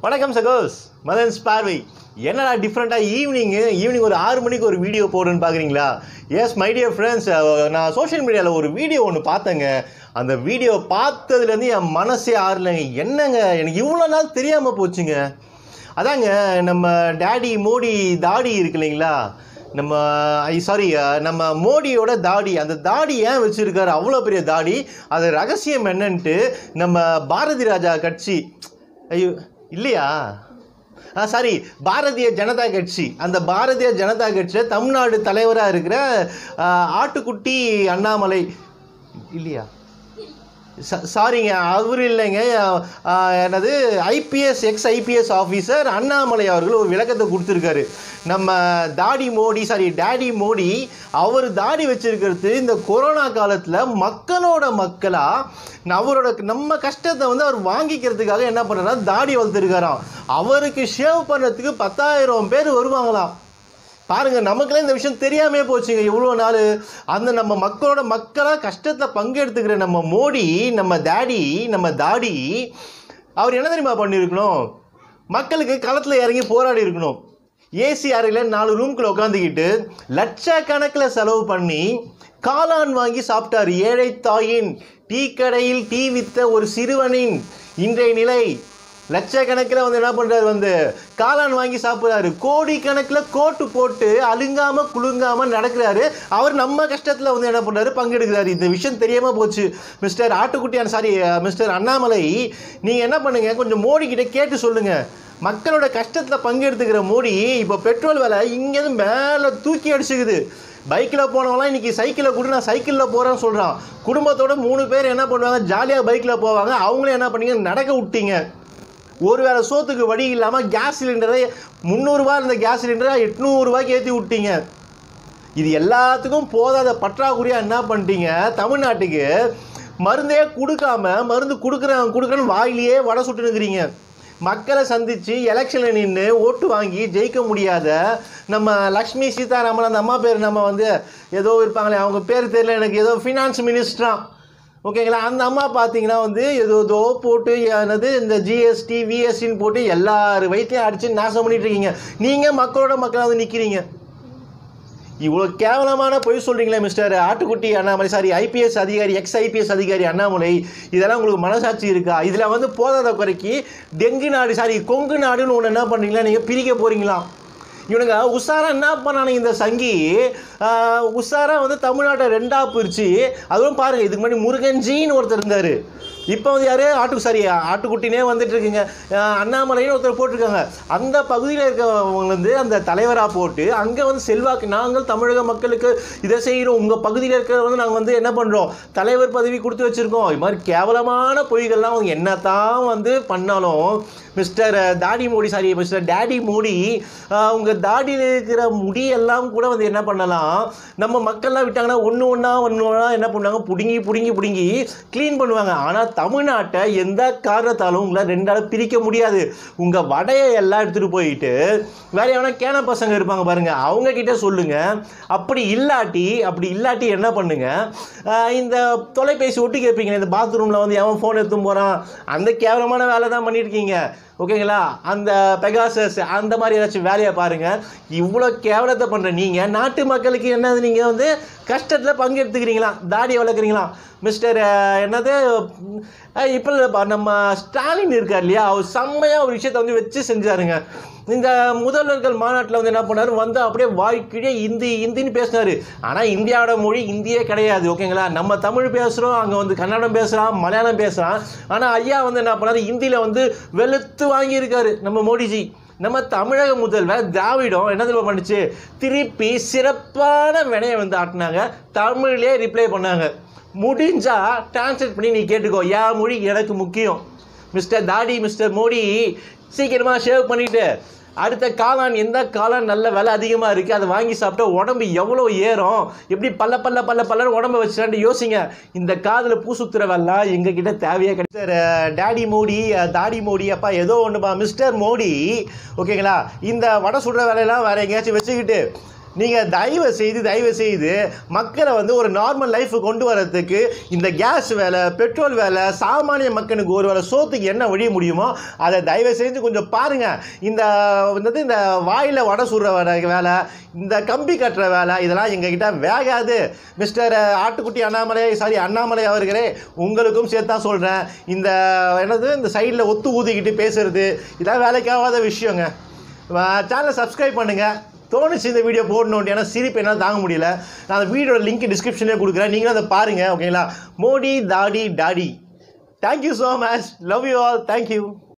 வணக்கம் சகோஸ் மதன்ஸ் பார்வை என்னடா டிஃப்ரெண்ட்டாக ஈவினிங்கு ஈவினிங் ஒரு ஆறு மணிக்கு ஒரு வீடியோ போடுன்னு பார்க்குறீங்களா எஸ் மை டியர் ஃப்ரெண்ட்ஸ் நான் சோஷியல் மீடியாவில் ஒரு வீடியோ ஒன்று பார்த்தேங்க அந்த வீடியோ பார்த்ததுலேருந்து என் மனசே ஆறலைங்க என்னங்க எனக்கு இவ்வளோ நாள் தெரியாமல் போச்சுங்க அதாங்க நம்ம டேடி மோடி தாடி இருக்கு இல்லைங்களா நம்ம சாரி நம்ம மோடியோட தாடி அந்த தாடி ஏன் வச்சுருக்காரு அவ்வளோ பெரிய தாடி அது ரகசியம் என்னன்ட்டு நம்ம பாரதி ராஜா கட்சி ஐயோ இல்லையா ஆ சாரி பாரதிய ஜனதா கட்சி அந்த பாரதிய ஜனதா கட்சியில் தமிழ்நாடு தலைவராக இருக்கிற ஆ, ஆட்டுக்குட்டி அண்ணாமலை இல்லையா ச- சாரிங்க அவர் இல்லைங்க ஆ, என்னது IPS ex IPS officer Annamalai அவர்கள் ஒரு விளக்கத்தை கொடுத்துருக்காரு நம்ம தாடி மோடி சாரி டேடி மோடி அவர் தாடி வச்சிருக்கிறது இந்த கொரோனா காலத்தில் மக்களோட மக்களாக அவரோட நம்ம கஷ்டத்தை வந்து அவர் வாங்கிக்கிறதுக்காக என்ன பண்ணுறாருன்னா தாடி வளர்த்துருக்காராம் அவருக்கு ஷேவ் பண்ணுறதுக்கு பத்தாயிரம் பேர் வருவாங்களாம் பாருங்க நமக்குலாம் இந்த விஷயம் தெரியாமே போச்சுங்க இவ்வளோ நாள் அந்த நம்ம மக்களோட மக்களாக கஷ்டத்தை பங்கெடுத்துக்கிற நம்ம மோடி நம்ம டேடி நம்ம தாடி அவர் என்ன தெரியுமா பண்ணியிருக்கணும் மக்களுக்கு களத்தில் இறங்கி போராடி இருக்கணும் ஏசி அறையில் நாலு ரூம்குள்ள உட்காந்துக்கிட்டு லட்சக்கணக்கில் செலவு பண்ணி காளான் வாங்கி சாப்பிட்டார் ஏழை தாயின் டீ கடையில் டீ வித்த ஒரு சிறுவனின் இன்றைய நிலை லட்சக்கணக்கில் வந்து என்ன பண்ணுறாரு வந்து காளான் வாங்கி சாப்பிட்றாரு கோடிக்கணக்கில் கோட்டு போட்டு அலுங்காமல் குலுங்காமல் நடக்கிறாரு அவர் நம்ம கஷ்டத்தில் வந்து என்ன பண்ணுறாரு பங்கெடுக்கிறாரு இந்த விஷயம் தெரியாமல் போச்சு மிஸ்டர் ஆட்டுக்குட்டியான் சாரி மிஸ்டர் அண்ணாமலை நீங்கள் என்ன பண்ணுங்க கொஞ்சம் மோடி கிட்ட கேட்டு சொல்லுங்கள் மக்களோட கஷ்டத்தில் பங்கெடுத்துக்கிற மோடி இப்போ பெட்ரோல் விலை இங்கேருந்து மேலே தூக்கி அடிச்சுக்குது பைக்கில் போனவங்களாம் இன்றைக்கி சைக்கிளில் கூட நான் சைக்கிளில் போகிறேன்னு சொல்கிறான் குடும்பத்தோட மூணு பேர் என்ன பண்ணுவாங்க ஜாலியாக பைக்கில் போவாங்க அவங்களும் என்ன பண்ணீங்க நடக்க விட்டீங்க ஒரு வேளை சோத்துக்கு வழி இல்லாமல் கேஸ் சிலிண்டரை முந்நூறுரூவா இருந்த கேஸ் சிலிண்டரை எட்நூறுரூவாய்க்கு ஏற்றி விட்டீங்க இது எல்லாத்துக்கும் போதாத பற்றாக்குறையாக என்ன பண்ணிட்டீங்க தமிழ்நாட்டுக்கு மருந்தே கொடுக்காம மருந்து கொடுக்குறேன் கொடுக்குறேன்னு வாயிலேயே வடை சுட்டுனுக்குறீங்க மக்களை சந்தித்து எலெக்ஷனில் நின்று ஓட்டு வாங்கி ஜெயிக்க முடியாத நம்ம லக்ஷ்மி சீதாராமன் அந்த அம்மா பேர் நம்ம வந்து ஏதோ இருப்பாங்களே அவங்க பேர் தெரியல எனக்கு ஏதோ ஃபினான்ஸ் மினிஸ்டராம் ஓகேங்களா அந்த அம்மா பார்த்தீங்கன்னா வந்து ஏதோ ஏதோ போட்டு என்னது இந்த ஜிஎஸ்டி விஎஸ்டின்னு போட்டு எல்லார் வயிற்றையும் அடித்து நாசம் பண்ணிட்டு இருக்கீங்க நீங்கள் மக்களோட மக்களாக வந்து நிற்கிறீங்க இவ்வளோ கேவலமான பொய் சொல்கிறீங்களே மிஸ்டர் ஆட்டுக்குட்டி அண்ணாமலை சாரி ஐபிஎஸ் அதிகாரி எக்ஸ் ஐபிஎஸ் அதிகாரி அண்ணாமலை இதெல்லாம் உங்களுக்கு மனசாட்சி இருக்கா இதில் வந்து போதாத குறைக்கு டெங்கு நாடு சாரி கொங்கு நாடுன்னு ஒன்று என்ன பண்ணுறீங்களா நீங்கள் பிரிக்க போகிறீங்களா இவனுங்க உஷாரா என்ன பண்ணானுங்க இந்த சங்கி ஆஹ், உஷாரா வந்து தமிழ்நாட்டை ரெண்டாக பிரித்து அதுவும் பாருங்கள் இதுக்கு முன்னாடி முருகன்ஜின்னு ஒருத்தர் இருந்தார் இப்போ வந்து யார் ஆட்டு சாரி ஆட்டுக்குட்டினே வந்துட்டு இருக்குங்க ஆஹ், அண்ணாமலைன்னு ஒருத்தர் போட்டிருக்காங்க அந்த பகுதியில் இருக்கவங்க வந்து அந்த தலைவராக போட்டு அங்கே வந்து செல்வாக்கு நாங்கள் தமிழக மக்களுக்கு இதை செய்கிறோம் உங்கள் பகுதியில் இருக்கிற வந்து நாங்கள் வந்து என்ன பண்ணுறோம் தலைவர் பதவி கொடுத்து வச்சுருக்கோம் இது மாதிரி கேவலமான பொய்கள்லாம் அவங்க என்னத்தான் வந்து பண்ணாலும் மிஸ்டர் தாடி Modi sorry mister daddy Modi ஆஹ், உங்க தாடியில் இருக்கிற முடியெல்லாம் கூட வந்து என்ன பண்ணலாம் நம்ம மக்கள்லாம் விட்டாங்கன்னா ஒன்று ஒன்றா ஒன்று ஒன்றா என்ன பண்ணுவாங்க பிடுங்கி பிடுங்கி பிடுங்கி க்ளீன் பண்ணுவாங்க ஆனால் தமிழ்நாட்டை எந்த காரணத்தாலும் உங்களை ரெண்டால பிரிக்க முடியாது உங்கள் வடையை எல்லாம் எடுத்துகிட்டு போயிட்டு வேற எவனா கேன பசங்க இருப்பாங்க பாருங்க அவங்க கிட்ட சொல்லுங்க அப்படி இல்லாட்டி அப்படி இல்லாட்டி என்ன பண்ணுங்க ஆஹ், இந்த தொலைபேசி ஒட்டி கேட்பீங்க இந்த பாத்ரூமில் வந்து எவன் ஃபோன் எடுத்து போகிறான் அந்த கேவலமான வேலை தான் பண்ணியிருக்கீங்க ஓகேங்களா அந்த பெகாசஸ் அந்த மாதிரி ஏதாச்சும் வேலையை பாருங்கள் இவ்வளோ கேவலத்தை பண்ணுற நீங்கள் நாட்டு மக்களுக்கு என்னது நீங்கள் வந்து கஷ்டத்தில் பங்கெடுத்துக்கிறீங்களா தாடி வளர்க்குறீங்களா மிஸ்டர் அஹ், என்னது இப்போ இல்லைப்பா நம்ம ஸ்டாலின் இருக்கார் இல்லையா அவர் செம்மையாக ஒரு விஷயத்தை வந்து வச்சு செஞ்சாருங்க இந்த முதல்வர்கள் மாநாட்டில் வந்து என்ன பண்ணார் வந்து அப்படியே வாய்க்கிட்டே இந்தி இந்தின்னு பேசினார் ஆனால் இந்தியாவோட மொழி இந்தியே கிடையாது ஓகேங்களா நம்ம தமிழ் பேசுகிறோம் அங்கே வந்து கன்னடம் பேசுகிறான் மலையாளம் பேசுகிறான் ஆனால் ஐயா வந்து என்ன பண்ணார் இந்தியில் வந்து வெளுத்து வாங்கியிருக்காரு நம்ம மோடிஜி நம்ம தமிழக முதல்வர் திராவிடம் என்ன தெரியுமா பண்ணுச்சு திருப்பி சிறப்பான வினையை வந்து ஆட்டினாங்க தமிழ்லேயே ரிப்ளை பண்ணாங்க முடிஞ்சா டிரான்ஸ்லேட் பண்ணி நீ கேட்டுக்கோ என் மொழி எனக்கு முக்கியம் மிஸ்டர் தாடி மிஸ்டர் மோடி சீக்கிரமாக ஷேவ் பண்ணிட்டு அடுத்த காளான் எந்த காளான் நல்ல விலை அதிகமாக இருக்குது அதை வாங்கி சாப்பிட்டா உடம்பு எவ்வளோ ஏறும் எப்படி பல்ல பல்ல பல்ல பல்லன்னு உடம்ப வச்சுட்டான்னு யோசிங்க இந்த காதில் பூ சுத்துறவெல்லாம் எங்ககிட்ட தேவையே கிடையாது டேடி மோடி அஹ், தாடி மோடி அப்பா ஏதோ ஒன்றுப்பா மிஸ்டர் மோடி ஓகேங்களா இந்த வடை சுடுற வேலையெல்லாம் வேற எங்கேயாச்சும் வச்சுக்கிட்டு நீங்கள் தயவு செய்து தயவு செய்து மக்களை வந்து ஒரு நார்மல் லைஃப் கொண்டு வரதுக்கு இந்த கேஸ் வேலை பெட்ரோல் வேலை சாமானிய மக்களுக்கு ஒரு வேலை சோத்துக்கு என்ன வழி முடியுமோ அதை தயவு செஞ்சு கொஞ்சம் பாருங்கள் இந்த என்னது இந்த வாயில் வடை சுடுற வேலை வேலை இந்த கம்பி கட்டுற வேலை இதெல்லாம் எங்ககிட்ட வேகாது மிஸ்டர் ஆட்டுக்குட்டி அண்ணாமலை சாரி அண்ணாமலை அவர்களே உங்களுக்கும் சேர்த்து தான் சொல்கிறேன் இந்த என்னது இந்த சைடில் ஒத்து ஊதிக்கிட்டு பேசுறது இதெல்லாம் வேலைக்காகாத விஷயங்க சேனலை சப்ஸ்கிரைப் பண்ணுங்கள் தோணுச்சு இந்த வீடியோ போடணும் ஏன்னா சிரிப்பு என்னால் தாங்க முடியல நான் அந்த வீடியோட லிங்க் டிஸ்கிரிப்ஷன்லேயே கொடுக்குறேன் நீங்களும் அதை பாருங்கள் ஓகேங்களா மோடி தாடி daddy thank you so much love you all thank you